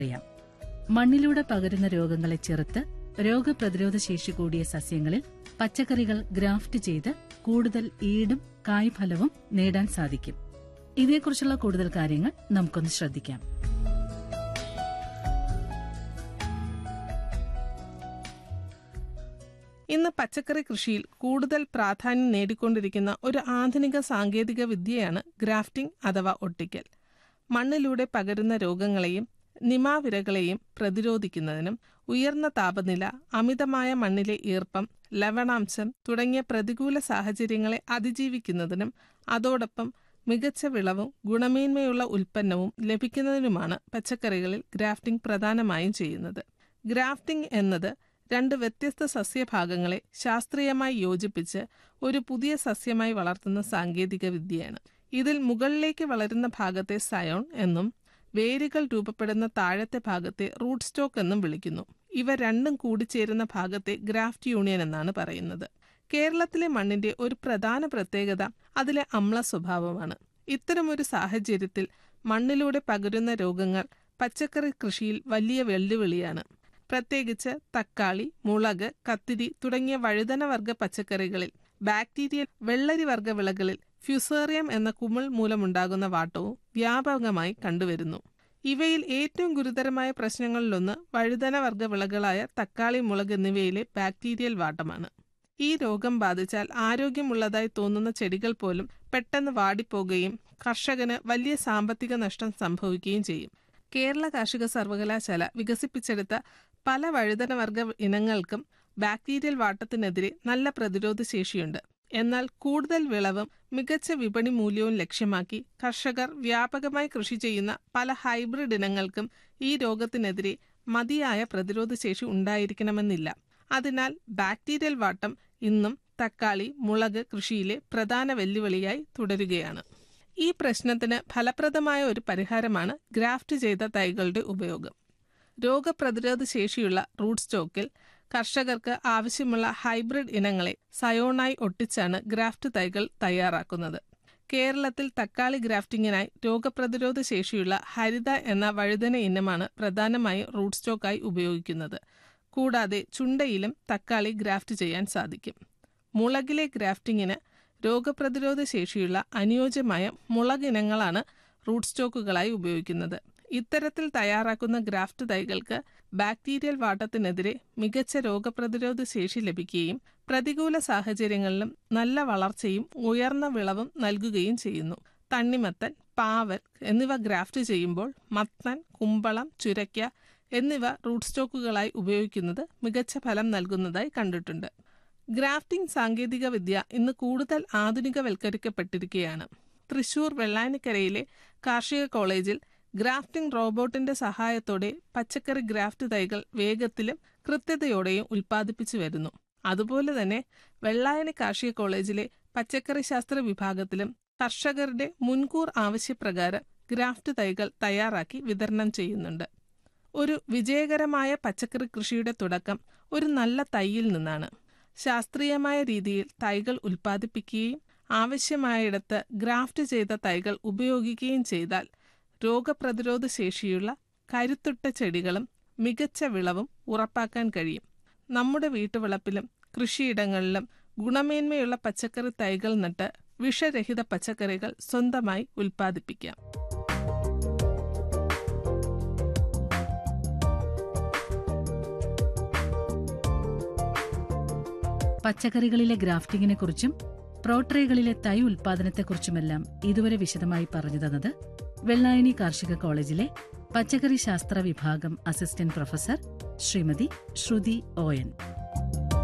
അറിയാം മണ്ണിലൂടെ പകരുന്ന രോഗങ്ങളെ ചെറുത്ത് രോഗപ്രതിരോധ ശേഷി കൂടിയ സസ്യങ്ങളിൽ പച്ചക്കറികൾ ഗ്രാഫ്റ്റ് ചെയ്ത് കൂടുതൽ ഈടും കായ്ഫലവും നേടാൻ സാധിക്കും ഇതേക്കുറിച്ചുള്ള കൂടുതൽ കാര്യങ്ങൾ നമുക്കൊന്ന് ശ്രദ്ധിക്കാം ഇന്ന് പച്ചക്കറി കൃഷിയിൽ കൂടുതൽ പ്രാധാന്യം നേടിക്കൊണ്ടിരിക്കുന്ന ഒരു ആധുനിക സാങ്കേതിക വിദ്യയാണ് ഗ്രാഫ്റ്റിംഗ് അഥവാ ഒട്ടിക്കൽ മണ്ണിലൂടെ പകരുന്ന രോഗങ്ങളെയും നിമാവിരകളെയും പ്രതിരോധിക്കുന്നതിനും ഉയർന്ന താപനില അമിതമായ മണ്ണിലെ ഈർപ്പം ലവണാംശം തുടങ്ങിയ പ്രതികൂല സാഹചര്യങ്ങളെ അതിജീവിക്കുന്നതിനും അതോടൊപ്പം മികച്ച വിളവും ഗുണമേന്മയുള്ള ഉൽപ്പന്നവും ലഭിക്കുന്നതിനുമാണ് പച്ചക്കറികളിൽ ഗ്രാഫ്റ്റിംഗ് പ്രധാനമായും ചെയ്യുന്നത് ഗ്രാഫ്റ്റിംഗ് എന്നത് രണ്ട് വ്യത്യസ്ത സസ്യഭാഗങ്ങളെ ശാസ്ത്രീയമായി യോജിപ്പിച്ച് ഒരു പുതിയ സസ്യമായി വളർത്തുന്ന സാങ്കേതിക വിദ്യയാണ് ഇതിൽ മുകളിലേക്ക് വളരുന്ന ഭാഗത്തെ സയോൺ എന്നും വേരുകൾ രൂപപ്പെടുന്ന താഴത്തെ ഭാഗത്തെ റൂട്ട് സ്റ്റോക്ക് എന്നും വിളിക്കുന്നു ഇവ രണ്ടും കൂടിച്ചേരുന്ന ഭാഗത്തെ ഗ്രാഫ്റ്റ് യൂണിയൻ എന്നാണ് പറയുന്നത് കേരളത്തിലെ മണ്ണിന്റെ ഒരു പ്രധാന പ്രത്യേകത അതിലെ അമ്ല സ്വഭാവമാണ് ഇത്തരമൊരു സാഹചര്യത്തിൽ മണ്ണിലൂടെ പകരുന്ന രോഗങ്ങൾ പച്ചക്കറി കൃഷിയിൽ വലിയ വെല്ലുവിളിയാണ് പ്രത്യേകിച്ച് തക്കാളി മുളക് കത്തിരി തുടങ്ങിയ വഴുതന വർഗ പച്ചക്കറികളിൽ ബാക്ടീരിയൽ വെള്ളരി വർഗ വിളകളിൽ ഫ്യുസേറിയം എന്ന കുമിൾ മൂലമുണ്ടാകുന്ന വാട്ടവും വ്യാപകമായി കണ്ടുവരുന്നു ഇവയിൽ ഏറ്റവും ഗുരുതരമായ പ്രശ്നങ്ങളിലൊന്ന് വഴുതന വർഗ വിളകളായ തക്കാളി മുളക് എന്നിവയിലെ ബാക്ടീരിയൽ വാട്ടമാണ് ഈ രോഗം ബാധിച്ചാൽ ആരോഗ്യമുള്ളതായി തോന്നുന്ന ചെടികൾ പോലും പെട്ടെന്ന് വാടിപ്പോകുകയും കർഷകന് വലിയ സാമ്പത്തിക നഷ്ടം സംഭവിക്കുകയും ചെയ്യും കേരള കാർഷിക സർവകലാശാല വികസിപ്പിച്ചെടുത്ത പല വഴുതനവർഗ ഇനങ്ങൾക്കും ബാക്ടീരിയൽ വാട്ടത്തിനെതിരെ നല്ല പ്രതിരോധ ശേഷിയുണ്ട് എന്നാൽ കൂടുതൽ വിളവും മികച്ച വിപണി മൂല്യവും ലക്ഷ്യമാക്കി കർഷകർ വ്യാപകമായി കൃഷി ചെയ്യുന്ന പല ഹൈബ്രിഡ് ഇനങ്ങൾക്കും ഈ രോഗത്തിനെതിരെ മതിയായ പ്രതിരോധ ശേഷി ഉണ്ടായിരിക്കണമെന്നില്ല അതിനാൽ ബാക്ടീരിയൽ വാട്ടം ഇന്നും തക്കാളി മുളക് കൃഷിയിലെ പ്രധാന വെല്ലുവിളിയായി തുടരുകയാണ് ഈ പ്രശ്നത്തിന് ഫലപ്രദമായ ഒരു പരിഹാരമാണ് ഗ്രാഫ്റ്റ് ചെയ്ത തൈകളുടെ ഉപയോഗം രോഗപ്രതിരോധ ശേഷിയുള്ള റൂട്ട് സ്റ്റോക്കിൽ കർഷകർക്ക് ആവശ്യമുള്ള ഹൈബ്രിഡ് ഇനങ്ങളെ സയോണായി ഒട്ടിച്ചാണ് ഗ്രാഫ്റ്റ് തൈകൾ തയ്യാറാക്കുന്നത് കേരളത്തിൽ തക്കാളി ഗ്രാഫ്റ്റിംഗിനായി രോഗപ്രതിരോധ ശേഷിയുള്ള ഹരിത എന്ന വഴുതന ഇനമാണ് പ്രധാനമായും റൂട്ട് സ്റ്റോക്കായി ഉപയോഗിക്കുന്നത് കൂടാതെ ചുണ്ടയിലും തക്കാളി ഗ്രാഫ്റ്റ് ചെയ്യാൻ സാധിക്കും മുളകിലെ ഗ്രാഫ്റ്റിംഗിന് രോഗപ്രതിരോധ ശേഷിയുള്ള അനുയോജ്യമായ മുളകിനങ്ങളാണ് റൂട്ട് സ്റ്റോക്കുകളായി ഉപയോഗിക്കുന്നത് ഇത്തരത്തിൽ തയ്യാറാക്കുന്ന ഗ്രാഫ്റ്റ് തൈകൾക്ക് ബാക്ടീരിയൽ വാട്ടത്തിനെതിരെ മികച്ച രോഗപ്രതിരോധ ശേഷി ലഭിക്കുകയും പ്രതികൂല സാഹചര്യങ്ങളിലും നല്ല വളർച്ചയും ഉയർന്ന വിളവും നൽകുകയും ചെയ്യുന്നു തണ്ണിമത്തൻ പാവൽ എന്നിവ ഗ്രാഫ്റ്റ് ചെയ്യുമ്പോൾ മത്തൻ കുമ്പളം ചുരയ്ക്ക എന്നിവ റൂട്ട് സ്റ്റോക്കുകളായി ഉപയോഗിക്കുന്നത് മികച്ച ഫലം നൽകുന്നതായി കണ്ടിട്ടുണ്ട് ഗ്രാഫ്റ്റിംഗ് സാങ്കേതിക വിദ്യ ഇന്ന് കൂടുതൽ ആധുനികവൽക്കരിക്കപ്പെട്ടിരിക്കുകയാണ് തൃശൂർ വെള്ളാനിക്കരയിലെ കാർഷിക കോളേജിൽ ഗ്രാഫ്റ്റിംഗ് റോബോട്ടിന്റെ സഹായത്തോടെ പച്ചക്കറി ഗ്രാഫ്റ്റ് തൈകൾ വേഗത്തിലും കൃത്യതയോടെയും ഉൽപ്പാദിപ്പിച്ചു വരുന്നു അതുപോലെ തന്നെ വെള്ളായണി കാർഷിക കോളേജിലെ പച്ചക്കറി ശാസ്ത്ര വിഭാഗത്തിലും കർഷകരുടെ മുൻകൂർ ആവശ്യപ്രകാരം ഗ്രാഫ്റ്റ് തൈകൾ തയ്യാറാക്കി വിതരണം ചെയ്യുന്നുണ്ട് ഒരു വിജയകരമായ പച്ചക്കറി കൃഷിയുടെ തുടക്കം ഒരു നല്ല തൈയിൽ നിന്നാണ് ശാസ്ത്രീയമായ രീതിയിൽ തൈകൾ ഉൽപ്പാദിപ്പിക്കുകയും ആവശ്യമായിടത്ത് ഗ്രാഫ്റ്റ് ചെയ്ത തൈകൾ ഉപയോഗിക്കുകയും ചെയ്താൽ രോഗപ്രതിരോധ ശേഷിയുള്ള കരുത്തുറ്റ ചെടികളും മികച്ച വിളവും ഉറപ്പാക്കാൻ കഴിയും നമ്മുടെ വീട്ടുവളപ്പിലും കൃഷിയിടങ്ങളിലും ഗുണമേന്മയുള്ള പച്ചക്കറി തൈകൾ നട്ട് വിഷരഹിത പച്ചക്കറികൾ സ്വന്തമായി ഉൽപ്പാദിപ്പിക്കാം പച്ചക്കറികളിലെ ഗ്രാഫ്റ്റിംഗിനെ കുറിച്ചും പ്രോട്രേകളിലെ തൈ ഉൽപാദനത്തെക്കുറിച്ചുമെല്ലാം ഇതുവരെ വിശദമായി പറഞ്ഞു തന്നത് വെള്ളായണി കാർഷിക കോളേജിലെ പച്ചക്കറി ശാസ്ത്ര വിഭാഗം അസിസ്റ്റന്റ് പ്രൊഫസർ ശ്രീമതി ശ്രുതി ഓയൻ